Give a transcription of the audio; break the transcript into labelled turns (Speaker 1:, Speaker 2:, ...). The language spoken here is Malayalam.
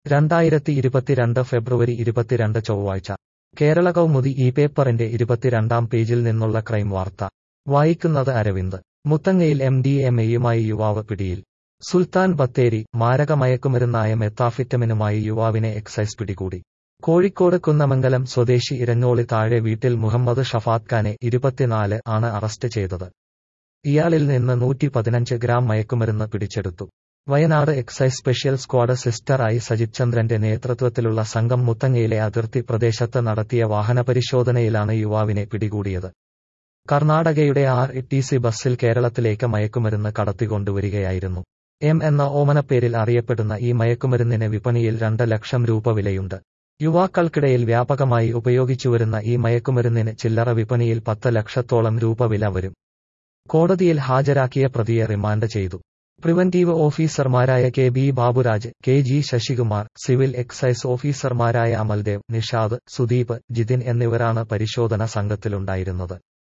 Speaker 1: രണ്ടായിരത്തി ഇരുപത്തിരണ്ട് ഫെബ്രുവരി ഇരുപത്തിരണ്ട് ചൊവ്വാഴ്ച കേരള കൗമുദി ഈ പേപ്പറിന്റെ ഇരുപത്തിരണ്ടാം പേജിൽ നിന്നുള്ള ക്രൈം വാർത്ത വായിക്കുന്നത് അരവിന്ദ് മുത്തങ്ങയിൽ എം ഡി എം എയുമായി യുവാവ് പിടിയിൽ സുൽത്താൻ ബത്തേരി മാരകമയക്കുമരുന്നായ മെത്താഫിറ്റമിനുമായി യുവാവിനെ എക്സൈസ് പിടികൂടി കോഴിക്കോട് കുന്നമംഗലം സ്വദേശി ഇരഞ്ഞോളി താഴെ വീട്ടിൽ മുഹമ്മദ് ഷഫാത്ത് ഖാനെ ഇരുപത്തിനാല് ആണ് അറസ്റ്റ് ചെയ്തത് ഇയാളിൽ നിന്ന് നൂറ്റി പതിനഞ്ച് ഗ്രാം മയക്കുമരുന്ന് പിടിച്ചെടുത്തു വയനാട് എക്സൈസ് സ്പെഷ്യൽ സ്ക്വാഡ് സിസ്റ്ററായി സജിത് ചന്ദ്രന്റെ നേതൃത്വത്തിലുള്ള സംഘം മുത്തങ്ങയിലെ അതിർത്തി പ്രദേശത്ത് നടത്തിയ വാഹനപരിശോധനയിലാണ് യുവാവിനെ പിടികൂടിയത് കർണാടകയുടെ ആർ ടി സി ബസ്സിൽ കേരളത്തിലേക്ക് മയക്കുമരുന്ന് കടത്തിക്കൊണ്ടുവരികയായിരുന്നു എം എന്ന ഓമനപ്പേരിൽ അറിയപ്പെടുന്ന ഈ മയക്കുമരുന്നിന് വിപണിയിൽ രണ്ട് ലക്ഷം രൂപ വിലയുണ്ട് യുവാക്കൾക്കിടയിൽ വ്യാപകമായി ഉപയോഗിച്ചുവരുന്ന ഈ മയക്കുമരുന്നിന് ചില്ലറ വിപണിയിൽ പത്ത് ലക്ഷത്തോളം രൂപ വില വരും കോടതിയിൽ ഹാജരാക്കിയ പ്രതിയെ റിമാൻഡ് ചെയ്തു പ്രിവന്റീവ് ഓഫീസർമാരായ K B Baburaj K G Sasikumar civil excise ഓഫീസർമാരായ അമൽദേവ് നിഷാദ് സുദീപ് ജിതിൻ എന്നിവരാണ് പരിശോധന സംഘത്തിലുണ്ടായിരുന്നത്